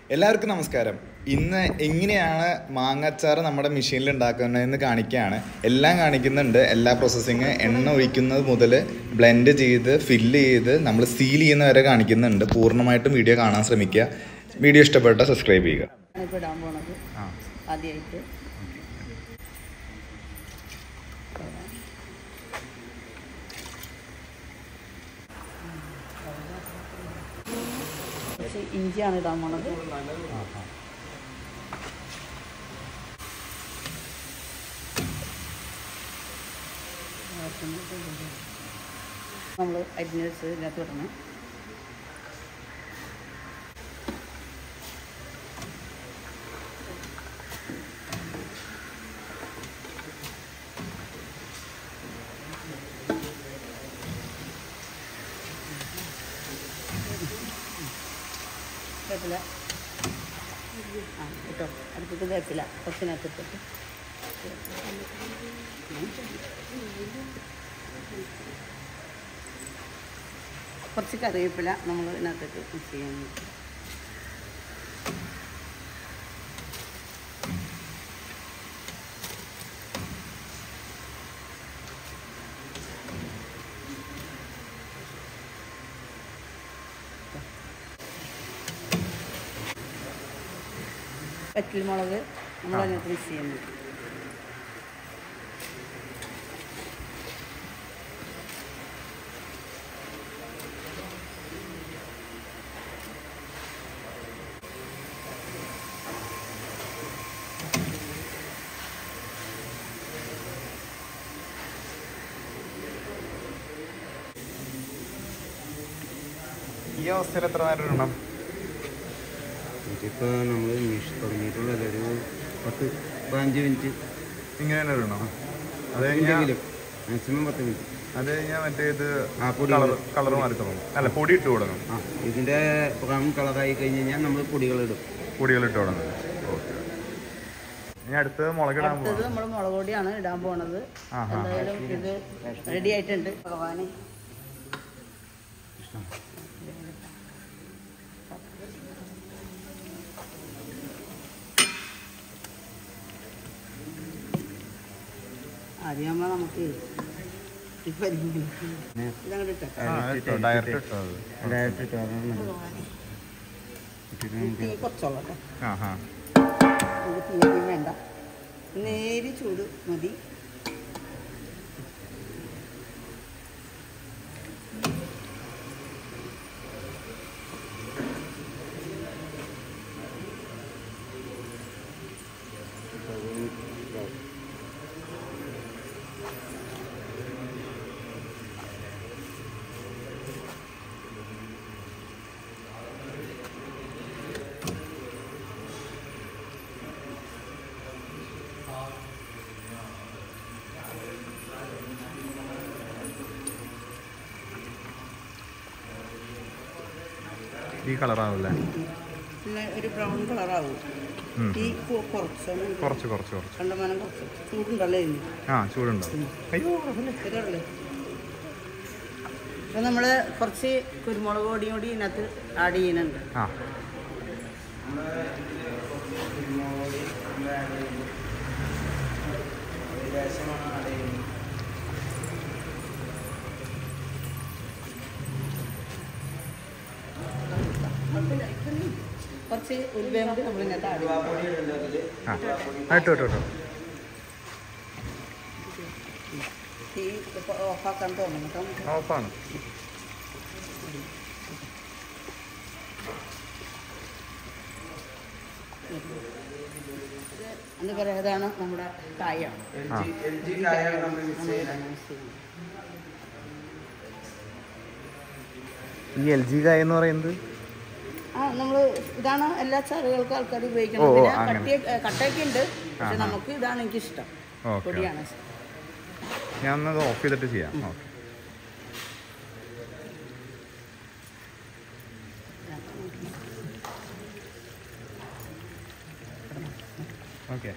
എല്ലാവർക്കും നമസ്കാരം ഇന്ന് എങ്ങനെയാണ് മാങ്ങാച്ചാർ നമ്മുടെ മെഷീനിൽ ഉണ്ടാക്കുന്നതെന്ന് കാണിക്കുകയാണ് എല്ലാം കാണിക്കുന്നുണ്ട് എല്ലാ പ്രോസസ്സിങ് എണ്ണ ഒഴിക്കുന്നത് മുതൽ ബ്ലെൻഡ് ചെയ്ത് ഫില്ല് ചെയ്ത് നമ്മൾ സീൽ ചെയ്യുന്ന വരെ കാണിക്കുന്നുണ്ട് പൂർണ്ണമായിട്ടും വീഡിയോ കാണാൻ ശ്രമിക്കുക വീഡിയോ ഇഷ്ടപ്പെട്ട സബ്സ്ക്രൈബ് ചെയ്യുക ഇപ്പോൾ ഇടാൻ പോണത് ആ ആദ്യമായിട്ട് കുറച്ച് ഇഞ്ചിയാണ് ഇടാൻ പോണത് നമ്മൾ അരിഞ്ഞ് വെച്ച് ഇതിനകത്ത് ഇടണം വേപ്പില ആ ഇട്ടോ അടുത്തത് വേപ്പില കുറച്ചിനകത്ത് ഇട്ടിട്ട് കുറച്ച് കറിവേപ്പില നമ്മൾ ഇതിനകത്തേക്ക് മിക്സ് ചെയ്യാൻ വേണ്ടി. വറ്റൽ മുളക് നമ്മൾ അതിനകത്ത് മിക്സ് ചെയ്യുന്നു ഈ അവസ്ഥയിൽ എത്ര നേരം ഇടണം ഇതിപ്പോൾ നമ്മൾ മിഷ് തുടങ്ങിയിട്ടുള്ളത് ഒരു പത്ത് പതിനഞ്ച് മിനിറ്റ് ഇങ്ങനെ തന്നെ ഇടണം അത് കഴിഞ്ഞാൽ എന്തെങ്കിലും മാക്സിമം പത്ത് മിനിറ്റ് അത് കഴിഞ്ഞാൽ മറ്റേ ഇത് ആ, പൊടി കളർ കളർ മാറി തുടങ്ങും അല്ല പൊടി ഇട്ട് തുടങ്ങും ആ ഇതിൻ്റെ ബ്രൗൺ കളറായി കഴിഞ്ഞ് കഴിഞ്ഞാൽ നമ്മൾ പൊടികളിടും പൊടികൾ ഇട്ട് തുടങ്ങും ഓക്കെ ഇനി അടുത്തത് മുളകിടാൻ അടുത്തത് പോകാം നമ്മൾ മുളക് പൊടിയാണ് ഇടാൻ പോണത് ആഹാ. എന്തായാലും ഇത് റെഡി ആയിട്ടുണ്ട് ഭഗവാന് ആദ്യം നമ്മൾ നമുക്ക് ഇപ്പൊ ഇതങ്ങോട്ട് ഇട്ടേക്കാം ആ, ഇട്ടോ, ഡയറക്റ്റ് ഇട്ടോ അത്. ഡയറക്റ്റ് ഇട്ട് അതാണ് നല്ലത്. ഇട്ടിട്ട് നമുക്ക് തീ കുറച്ചോളാം കേട്ടോ ആ ആ നമുക്ക് തീ അധികം വേണ്ട നേരി ചൂട് മതി ഈ കളറാവില്ലേ പിന്നെ ഒരു ബ്രൗൺ കളറാവും ഉം. തീ കൊ- കുറച്ചൊന്ന് കുറച്ച് കുറച്ച് കുറച്ച് കണ്ടമാനം കുറച്ച് ചൂടുണ്ടല്ലേ ഇതിന് ആ ചൂടുണ്ടാവും അയ്യോ ഇതല്ലേ ഇപ്പം നമ്മൾ കുറച്ച് കുരുമുളക് പൊടിയും കൂടി ഇതിനകത്ത് ആഡ് ചെയ്യുന്നുണ്ട് ആ കുറച്ച് ഉലുവയും കൂടി നമ്മൾ ഇതിനകത്ത് ആഡ് ചെയ്യും ആ ആ, ഇട്ടോ ഇട്ടോ ഇട്ടോ തീ ഇപ്പോൾ ഓഫാക്കാൻ തോന്നുന്നു കേട്ടോ ഓഫാണ് എന്ന് പറയാം അതാണ് നമ്മുടെ കായ ആ ഈ എൽ ജി കായ എന്ന് പറയുന്നത് ആ നമ്മൾ ഇതാണ് എല്ലാ ചാറുകൾക്കും ആൾക്കാർ ഓ, ഉപയോഗിക്കുന്നത് ഓ, പിന്നെ അങ്ങനെ. കട്ടിയ കട്ടയൊക്കെ ഉണ്ട് പക്ഷെ ആഹാ. നമുക്ക് ഇതാണ് എനിക്കിഷ്ടം ഓക്കെ പൊടിയാണ് ഇഷ്ടം ഞാൻ ഒന്നത് ഓഫ് ചെയ്തിട്ട് ചെയ്യാം ഓക്കെ ഓക്കെ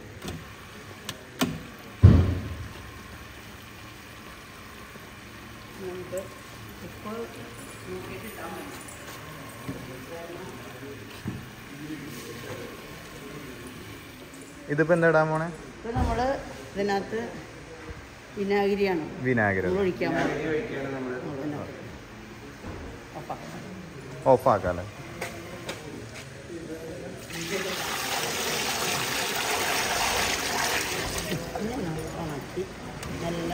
നമുക്ക് ഇപ്പോൾ നോക്കിയിട്ട് ഇട്ടാൽ മതി ഇതിപ്പോ എന്താ ഇടാൻ പോണേ ഇപ്പൊ നമ്മള് ഇതിനകത്ത് വിനാഗിരിയാണ് വിനാഗിരി നമ്മൾ ഒഴിക്കാൻ പോകുന്നത്. നമ്മൾ ഇതിനകത്ത് ഓഫാക്കാം. ഓഫാക്കാല്ലേ പിന്നെ ഒന്ന് ഉണക്കി നല്ല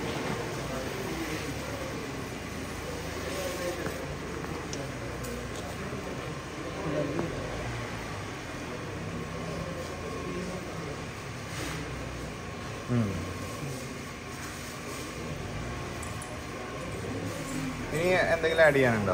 ഇനി എന്തെങ്കിലും ആഡ് ചെയ്യാനുണ്ടോ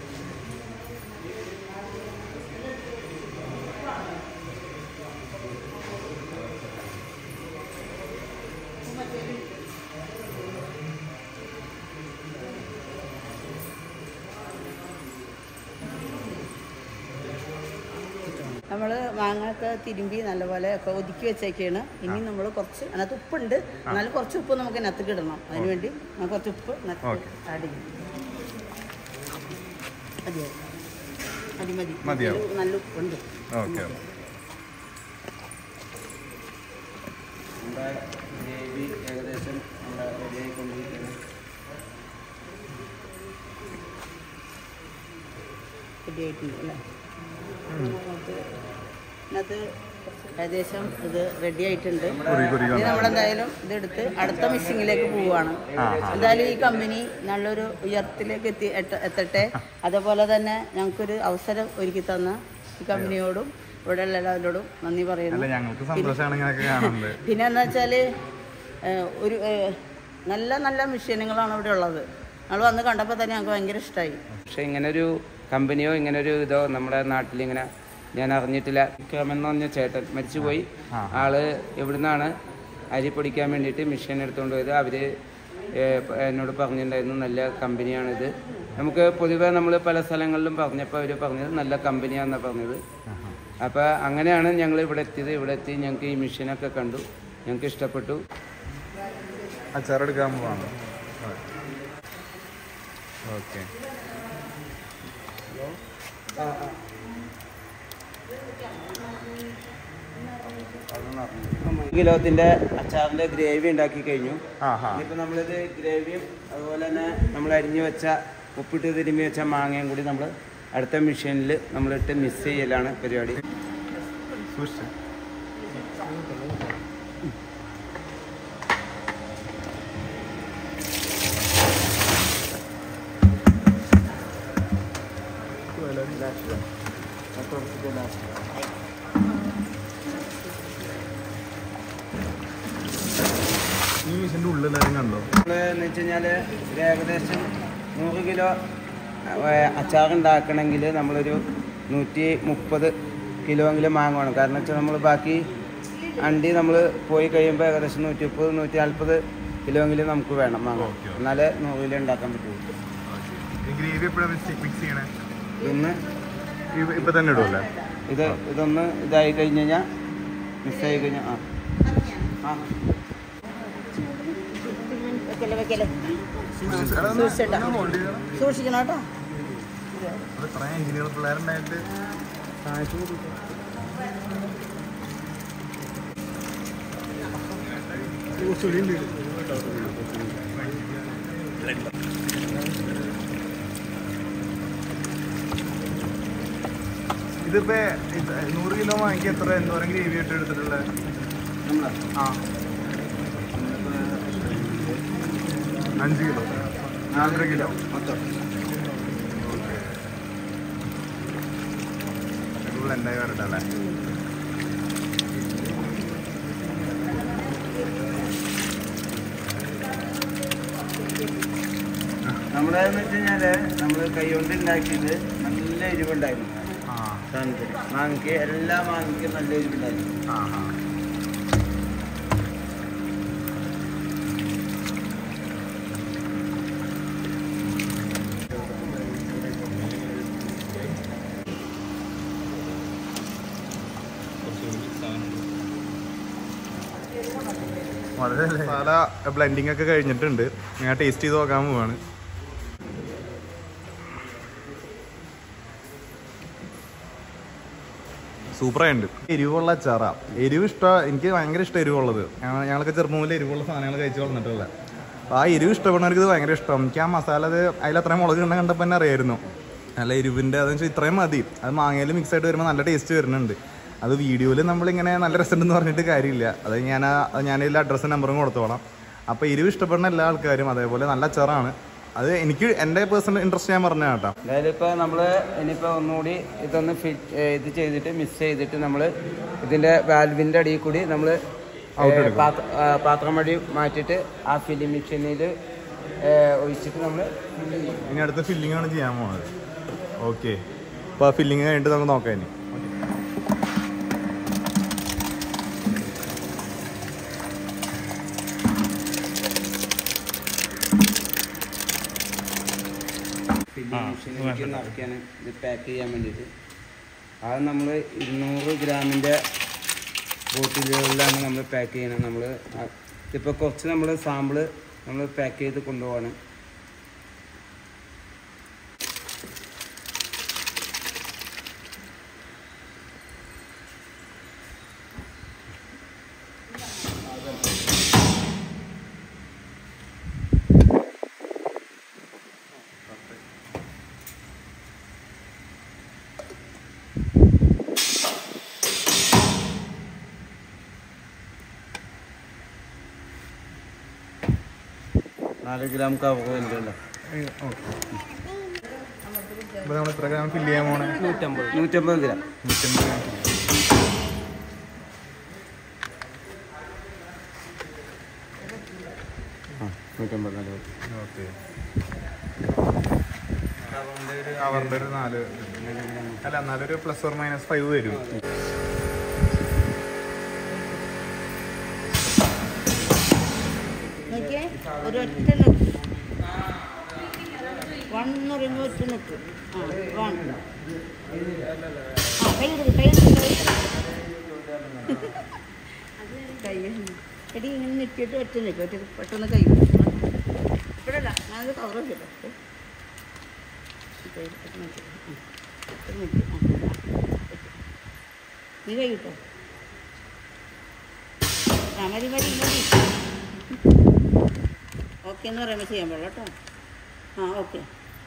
നമ്മൾ മാങ്ങയൊക്കെ തിരുമ്പി നല്ലപോലെ ഒക്കെ ഒതുക്കി വെച്ചേക്കാണ് ഇനി നമ്മൾ കുറച്ച് അതിനകത്ത് ഉപ്പുണ്ട് എന്നാലും കുറച്ച് ഉപ്പ് നമുക്ക് ഇതിനകത്ത് ഇടണം അതിനുവേണ്ടി ഞാൻ കുറച്ച് ഉപ്പ് ഇതിനകത്ത് ഓക്കെ. ആഡ് ചെയ്യും മതിയോ മതി മതി മതിയാവും. ഇതില് നല്ല ഉപ്പുണ്ട് ഓക്കെ നമ്മുടെ ഗ്രേവി ഏകദേശം നമ്മുടെ റെഡി ആയിക്കൊണ്ടിരിക്കുകയാണ് റെഡി ആയിട്ടുണ്ട് അല്ലേ നമുക്ക് ഇതിനകത്ത് ഏകദേശം ഇത് റെഡി ആയിട്ടുണ്ട് കുറി കുറി ഇനി നമ്മളെന്തായാലും ഇതെടുത്ത് അടുത്ത മിസ്സിങ്ങിലേക്ക് പോവുകയാണ് ആ, ആ. എന്തായാലും ഈ കമ്പനി നല്ലൊരു ഉയരത്തിലേക്ക് എത്തി എത്ത- എത്തട്ടെ അതേപോലെ തന്നെ ഞങ്ങൾക്കൊരു അവസരം ഒരുക്കി തന്ന ഈ കമ്പനിയോടും ഇവിടെയുള്ള എല്ലാവരോടും നന്ദി അല്ല പറയുന്നു ഞങ്ങൾക്ക് സന്തോഷമാണ് ഇങ്ങനെയൊക്കെ കാണുന്നത് പിന്നെ എന്താ വെച്ചാൽ ഒരു ഏഹ്, നല്ല നല്ല മെഷീനുകളാണ് ഇവിടെ ഉള്ളത് ഞങ്ങൾ വന്ന് കണ്ടപ്പോൾ തന്നെ ഞങ്ങൾക്ക് ഭയങ്കര ഇഷ്ടമായി പക്ഷെ ഇങ്ങനൊരു കമ്പനിയോ ഇങ്ങനൊരു ഇതോ നമ്മുടെ നാട്ടിൽ ഇങ്ങനെ ഞാൻ അറിഞ്ഞിട്ടില്ല വിക്രമൻ എന്ന് പറഞ്ഞ ചേട്ടൻ മരിച്ചുപോയി ആ. ആള് എവിടുന്നാണ് അരി പൊടിക്കാൻ വേണ്ടിയിട്ട് മെഷീൻ എടുത്തുകൊണ്ട് പോയത് അവര് ഏഹ്, പ- എന്നോട് പറഞ്ഞിട്ടുണ്ടായിരുന്നു നല്ല കമ്പനിയാണിത് നമുക്ക് പൊതുവേ നമ്മൾ പല സ്ഥലങ്ങളിലും പറഞ്ഞപ്പോൾ അവർ പറഞ്ഞത് നല്ല കമ്പനിയാണെന്നാണ് പറഞ്ഞത് അപ്പോൾ അങ്ങനെയാണ് ഞങ്ങൾ ഇവിടെ എത്തിയത് ഇവിടെ എത്തി ഞങ്ങൾക്ക് ഈ മെഷീനൊക്കെ കണ്ടു ഞങ്ങൾക്ക് ഇഷ്ടപ്പെട്ടു അച്ചാറെടുക്കാൻ പോവാണ് ഓക്കെ കിലോത്തിന്റെ അച്ചാറിന്റെ ഗ്രേവി ഉണ്ടാക്കി കഴിഞ്ഞു ആ ഹാ ഇനിയിപ്പോൾ നമ്മളിത് ഗ്രേവിയും അതുപോലെ തന്നെ നമ്മൾ അരിഞ്ഞു വെച്ച ഉപ്പിട്ട് തിരുമ്മി വെച്ച മാങ്ങയും കൂടി നമ്മൾ അടുത്ത മെഷീനിൽ നമ്മളിട്ട് മിക്സ് ചെയ്യലാണ് പരിപാടി സൂക്ഷിച്ച് ഈ മിഷീൻ്റെ ഉള്ളിലെല്ലാവരും കണ്ടോ നമ്മൾ എന്ന് വെച്ച് കഴിഞ്ഞാൽ ഒരു ഏകദേശം നൂറ് കിലോ അച്ചാർ ഉണ്ടാക്കണമെങ്കിൽ നമ്മളൊരു നൂറ്റി മുപ്പത് കിലോ എങ്കിലും മാങ്ങ വേണം കാരണം വെച്ചാൽ നമ്മൾ ബാക്കി അണ്ടി നമ്മൾ പോയി കഴിയുമ്പോൾ ഏകദേശം നൂറ്റി മുപ്പത് നൂറ്റി നാൽപ്പത് കിലോ എങ്കിലും നമുക്ക് വേണം മാങ്ങ ഓക്കെ, ഓക്കെ. എന്നാലേ നൂറ് കിലോ ഉണ്ടാക്കാൻ പറ്റുള്ളൂ ഈ ഗ്രേവി എപ്പോഴാണ് മിക്സ് ചെയ്യണേ ഇന്ന് ഇ- ഇപ്പൊ തന്നെ ഇടുമല്ലേ ഇത് ഇതൊന്ന് ഇതായി കഴിഞ്ഞ് കഴിഞ്ഞാൽ മിസ്സായി കഴിഞ്ഞാൽ ആ ആ വെക്കല്ലേ വെക്കല്ലേ സൂക്ഷിച്ചേട്ടാ സൂക്ഷിക്കണം കേട്ടോ എഞ്ചിനീയർ പിള്ളേരുണ്ടായിട്ട് ഇതിപ്പോ ഇത് നൂറ് കിലോ വാങ്ങിക്കുക എത്ര എന്തോരം ഗ്രേവി ആയിട്ട് എടുത്തിട്ടുള്ളത് നമ്മളാ ആ അഞ്ച് കിലോ നാലര കിലോ മൊത്തം ഫുൾ എന്തായി വരട്ടല്ലേ നമ്മുടെ എന്ന് വെച്ച് കഴിഞ്ഞാല് നമ്മള് കൈകൊണ്ട് ഉണ്ടാക്കിയത് നല്ല എരിവുണ്ടായിരുന്നു ആ സാധനത്തിന് മാങ്ങയ്ക്ക് എല്ലാ മാങ്ങയ്ക്കും നല്ല എരിവുണ്ടായിരുന്നു ആ ആ വളരെ പല ബ്ലെൻഡിങ് ഒക്കെ കഴിഞ്ഞിട്ടുണ്ട് ഞാൻ ടേസ്റ്റ് ചെയ്ത് നോക്കാൻ പോവാണ് സൂപ്പറായിട്ടുണ്ട് എരിവുള്ള അച്ചാറാ എരിവ് ഇഷ്ടം എനിക്ക് ഭയങ്കര ഇഷ്ടം എരിവുള്ളത് ഞങ്ങൾ- ഞങ്ങളൊക്കെ ചെറുപ്പം മുതൽ എരിവുള്ള സാധനങ്ങൾ കഴിച്ച് വളർന്നിട്ടുള്ള അപ്പോൾ ആ എരിവ് ഇഷ്ടപ്പെടുന്നവർക്ക് ഇത് ഭയങ്കര ഇഷ്ടം എനിക്ക് ആ മസാല അത് അതിൽ അത്രയും മുളക് ഇടണ കണ്ടപ്പോൾ തന്നെ അറിയായിരുന്നു നല്ല എരിവിൻ്റെ അതെന്ന് വെച്ചാൽ ഇത്രയും മതി അത് മാങ്ങയിൽ മിക്സ് ആയിട്ട് വരുമ്പോൾ നല്ല ടേസ്റ്റ് വരുന്നുണ്ട് അത് വീഡിയോയിൽ നമ്മളിങ്ങനെ നല്ല രസമുണ്ടെന്ന് പറഞ്ഞിട്ട് കാര്യമില്ല അത് ഞാൻ ആ- ഞാൻ ഇതിൽ അഡ്രസ്സും നമ്പറും കൊടുത്തോളാം അപ്പോൾ എരിവ് ഇഷ്ടപ്പെടുന്ന എല്ലാ ആൾക്കാരും അതേപോലെ നല്ല അച്ചാറാണ് അത് എനിക്ക് എൻ്റെ പേഴ്സണൽ ഇൻട്രസ്റ്റ് ഞാൻ പറഞ്ഞ കേട്ടോ അതായത് ഇപ്പോൾ നമ്മൾ ഇനിയിപ്പോൾ ഒന്നുകൂടി ഇതൊന്ന് ഫിറ്റ് ഇത് ചെയ്തിട്ട് മിക്സ് ചെയ്തിട്ട് നമ്മൾ ഇതിൻ്റെ വാൽവിൻ്റെ അടിയിൽ കൂടി നമ്മൾ പാത്രം വഴി മാറ്റിയിട്ട് ആ ഫിലിം മെഷീനിൽ ഒഴിച്ചിട്ട് നമ്മൾ ഇനി അടുത്ത ഫില്ലിംഗ് ആണ് ചെയ്യാൻ പോണത് ഓക്കെ അപ്പോൾ ആ ഫില്ലിംഗ് കഴിഞ്ഞിട്ട് നമുക്ക് നോക്കാം ഇനി ഫില്ലിംഗ് മെഷീനിലേക്ക് നിറയ്ക്കാണ് ഇത് പാക്ക് ചെയ്യാൻ വേണ്ടിയിട്ട് അത് നമ്മൾ ഇരുന്നൂറ് ഗ്രാമിൻ്റെ ബോട്ടിലുകളിലാണ് നമ്മൾ പാക്ക് ചെയ്യണം നമ്മൾ ഇപ്പോൾ കുറച്ച് നമ്മൾ സാമ്പിള് നമ്മൾ പാക്ക് ചെയ്ത് കൊണ്ടുപോവാണ് നാല് ഗ്രാം കവർ ഉണ്ടല്ലോ അപ്പോൾ നമ്മൾ എത്ര ഗ്രാം ഫില്ല് ചെയ്യാൻ പോണേ നൂറ്റമ്പത് നൂറ്റമ്പത് ഗ്രാം നൂറ്റമ്പത് ഗ്രാം ആ നൂറ്റമ്പത് നല്ല ഓക്കെ കവറിൻ്റെ ഒരു നാല് അല്ല എന്നാലൊരു പ്ലസ് ഓർ മൈനസ് ഫൈവ് വരും നോക്കിയേ ഒരു ഒറ്റ നെക്ക് വൺ എന്ന് പറയുമ്പോൾ ഒറ്റ നെക്ക് ആ വൺ ആ കൈ എടുക്ക് കൈ എടുക്ക് കൈ കൈ എടി ഇങ്ങനെ നെറ്റിയിട്ട് ഒറ്റ നെക്ക് ഒറ്റ പെട്ടെന്ന് കൈ ഇപ്പോഴല്ല ഞാനത് കവർ വെച്ചിട്ടോ ഒറ്റ നെക്ക് ഒറ്റ നെക്ക് ആ നീ കൈ കിട്ടോ ആ മതി മതി മതി ഓക്കെ എന്ന് പറയുമ്പോൾ ചെയ്യാൻ പാടില്ല കേട്ടോ ആ ഓക്കെ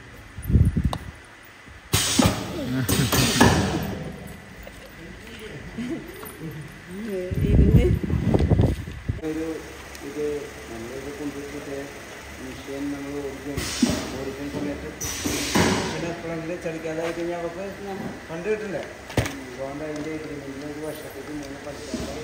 ഇരുന്ന് ഒരു ഇത് നമ്മളിത് കൊണ്ടുവച്ചിട്ട് മിഷ്യൻ നമ്മൾ ഓടിക്കും ഓടിക്കുന്ന സമയത്ത് മിഷ്യൻ എപ്പോഴെങ്കിലും ചളിക്കാതായി കഴിഞ്ഞാൽ അവർക്ക് ഫണ്ട് കിട്ടില്ലേ അതുകൊണ്ട് അതിൻ്റെ എഗ്രിമെൻറ്റിന് ഒരു വർഷത്തേക്ക് മൂന്ന് പഠിച്ചാൽ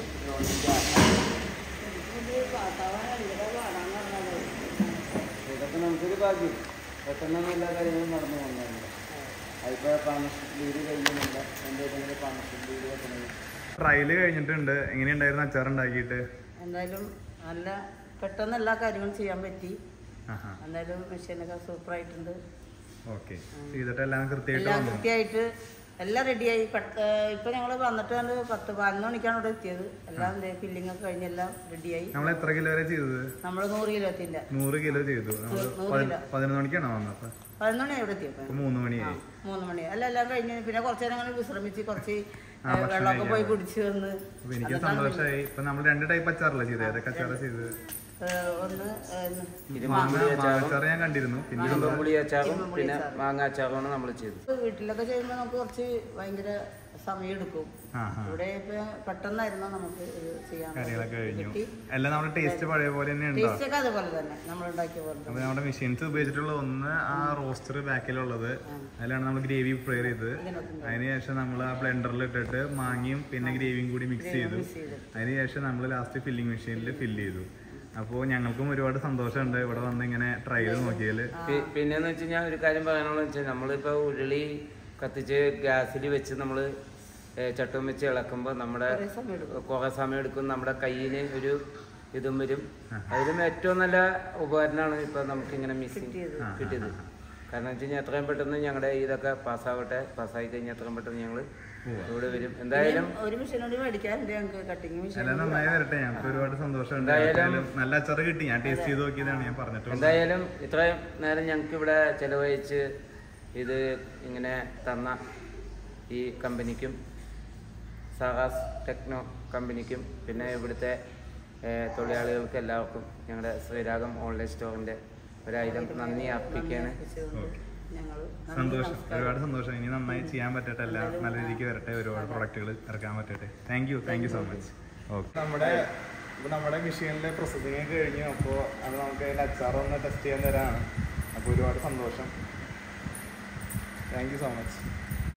ഇതൊക്കെ നമുക്കൊരു ഭാഗ്യം പെട്ടെന്നൊന്നും എല്ലാ കാര്യങ്ങളും നടന്നു പോകുന്നുണ്ട് അതിപ്പോൾ പാർട്ണർഷിപ്പ് ലീഡ് കഴിയുന്നില്ല എൻ്റെ ഏതെങ്കിലും പാർട്ണർഷിപ്പ് ലീഡ് വെക്കണമെങ്കിൽ ട്രയല് കഴിഞ്ഞിട്ടുണ്ട് എങ്ങനെയുണ്ടായിരുന്നു അച്ചാർ ഉണ്ടാക്കിയിട്ട് എന്തായാലും നല്ല പെട്ടെന്ന് എല്ലാ കാര്യങ്ങളും ചെയ്യാൻ പറ്റി ആഹാ എന്തായാലും മെഷീനൊക്കെ സൂപ്പറായിട്ടുണ്ട് ഓക്കെ ചെയ്തിട്ട് എല്ലാം കൃത്യമായിട്ട് എല്ലാം വന്നു കൃത്യമായിട്ട് എല്ലാം റെഡിയായി ഇപ്പം ഞങ്ങൾ വന്നിട്ട് കണ്ട് പത്ത് പതിനൊന്ന് മണിക്കാണ് ഇവിടെ എത്തിയത് എല്ലാം ഫില്ലിംഗ് ഒക്കെ കഴിഞ്ഞ് എല്ലാം റെഡിയായി നമ്മൾ എത്ര കിലോ വരെ ചെയ്തത് നമ്മൾ നൂറ് കിലോ എത്തില്ല നൂറ് കിലോ ചെയ്തു നമ്മൾ നൂറ് കിലോ. പതിനൊന്ന് മണിക്കാണോ വന്നത് അപ്പൊ പതിനൊന്ന് മണി ഇവിടെ എത്തിയപ്പോൾ ഇപ്പൊ മൂന്ന് ആ മണിയായി മൂന്ന് മണി അല്ല എല്ലാം കഴിഞ്ഞ് പിന്നെ കുറച്ച് നേരം അങ്ങനെ വിശ്രമിച്ച് കുറച്ച് ആ, ഭക്ഷണം വെള്ളമൊക്കെ പോയി കഴിക്കാൻ. കുടിച്ച് വന്ന് അപ്പൊ എനിക്ക് എന്നിട്ടാണ് സന്തോഷമായി ഇപ്പൊ നമ്മൾ രണ്ട് ടൈപ്പ് അച്ചാറല്ലേ ചെയ്തത് ഏതൊക്കെ അച്ചാറാ ചെയ്തത് ഏഹ് ഒന്ന് ഏഹ് ഇത് മാങ്ങ മാങ്ങ അച്ചാറും മാങ്ങാച്ചാറ് ഞാൻ കണ്ടിരുന്നു പിന്നെ ഇരുമ്പുളി അച്ചാറും ഇരുമ്പുളി പിന്നെ അച്ചാറും. മാങ്ങ അച്ചാറുമാണ് നമ്മൾ ചെയ്തത് വീട്ടിലൊക്കെ ചെയ്യുമ്പോൾ നമുക്ക് കുറച്ച് ഭയങ്കര സമയം എടുക്കും ആ ആ ഇവിടെ ഇപ്പൊ പെട്ടെന്നായിരുന്നു നമുക്ക് ഇത് ചെയ്യാൻ കാര്യങ്ങളൊക്കെ കഴിഞ്ഞു കിട്ടി എല്ലാം നമ്മുടെ ടേസ്റ്റ് പഴയ പോലെ തന്നെ ഉണ്ടോ ടേസ്റ്റ് ഒക്കെ അതുപോലെ തന്നെ നമ്മൾ ഉണ്ടാക്കിയ പോലെ അപ്പൊ തന്നെ നമ്മുടെ മെഷീൻസ് ഉപയോഗിച്ചിട്ടുള്ള ഒന്ന് ആ റോസ്റ്റർ ബാക്കിലുള്ളത് അതിലാണ് നമ്മൾ ഗ്രേവി പ്രിപ്പയർ ചെയ്തത് ഇതിനകത്ത് അതിനുശേഷം നമ്മൾ ആ ബ്ലെൻഡറിൽ ഇട്ടിട്ട് മാങ്ങയും പിന്നെ ഗ്രേവിയും കൂടി മിക്സ് ചെയ്തു മിക്സ് ചെയ്ത് അതിനുശേഷം നമ്മൾ ലാസ്റ്റ് ഫില്ലിംഗ് മെഷീനിൽ ഫില്ല് ചെയ്തു അപ്പോൾ ഞങ്ങൾക്കും ഒരുപാട് സന്തോഷമുണ്ട് ഇവിടെ വന്ന് ഇങ്ങനെ ട്രൈ ചെയ്ത് നോക്കിയാൽ പി- പിന്നെന്ന് വെച്ച് കഴിഞ്ഞാൽ ഒരു കാര്യം പറയാനുള്ളത് വെച്ചാൽ നമ്മളിപ്പോൾ ഉരുളി കത്തിച്ച് ഗ്യാസിൽ വെച്ച് നമ്മൾ ചട്ടം വെച്ച് ഇളക്കുമ്പോൾ നമ്മുടെ കുറേ സമയം എടുക്കും കുറേ സമയം എടുക്കും നമ്മുടെ കയ്യിന് ഒരു ഇതും വരും അതിലും ഏറ്റവും നല്ല ഉപകരണമാണ് ഇപ്പോൾ നമുക്കിങ്ങനെ മിസ്സിങ് കിട്ടിയത്. കിട്ടിയത് കാരണം വെച്ച് കഴിഞ്ഞാൽ എത്രയും പെട്ടെന്ന് ഞങ്ങളുടെ ഇതൊക്കെ പാസ്സാവട്ടെ പാസ്സായി കഴിഞ്ഞാൽ എത്രയും പെട്ടെന്ന് ഞങ്ങൾ ഇവിടെ വരും എന്തായാലും ഒരു മെഷീൻ കൂടി മേടിക്കാറുണ്ട് ഞങ്ങൾക്ക് കട്ടിങ് മെഷീൻ എല്ലാം നന്നായി വരട്ടെ ഞങ്ങൾക്ക് ഒരുപാട് സന്തോഷമുണ്ട് എന്തായാലും- എന്തായാലും നല്ല അച്ചാറ് കിട്ടി ഞാൻ ടേസ്റ്റ് ചെയ്ത് നോക്കിയതാണ് ഞാൻ പറഞ്ഞിട്ടുണ്ട് എന്തായാലും ഇത്രയും നേരം ഞങ്ങൾക്ക് ഇവിടെ ചെലവഴിച്ച് ഇത് ഇങ്ങനെ തന്ന ഈ കമ്പനിക്കും സാറാസ് ടെക്നോ കമ്പനിക്കും പിന്നെ ഇവിടുത്തെ ഏഹ്, തൊഴിലാളികൾക്ക് എല്ലാവർക്കും ഞങ്ങളുടെ ശ്രീരാഗം ഓൺലൈൻ സ്റ്റോറിൻ്റെ ഒരായിരം നന്ദി അർപ്പിക്കുകയാണ് ഞങ്ങൾ സന്തോഷം ഒരുപാട് സന്തോഷം ഇനി നന്നായി ചെയ്യാൻ പറ്റട്ടെ എല്ലാം നല്ല രീതിക്ക് വരട്ടെ ഒരുപാട് പ്രൊഡക്റ്റുകൾ ഇറക്കാൻ പറ്റട്ടെ thank you thank you so much okay നമ്മുടെ ഇപ്പോൾ നമ്മുടെ മെഷീനിലെ പ്രോസസ്സിങ് ഒക്കെ കഴിഞ്ഞു അപ്പോൾ അത് നമുക്ക് അതിൻ്റെ അച്ചാർ ഒന്ന് ടെസ്റ്റ് ചെയ്യാൻ തരാണ് അപ്പോൾ ഒരുപാട് സന്തോഷം താങ്ക് യു സോ മച്ച്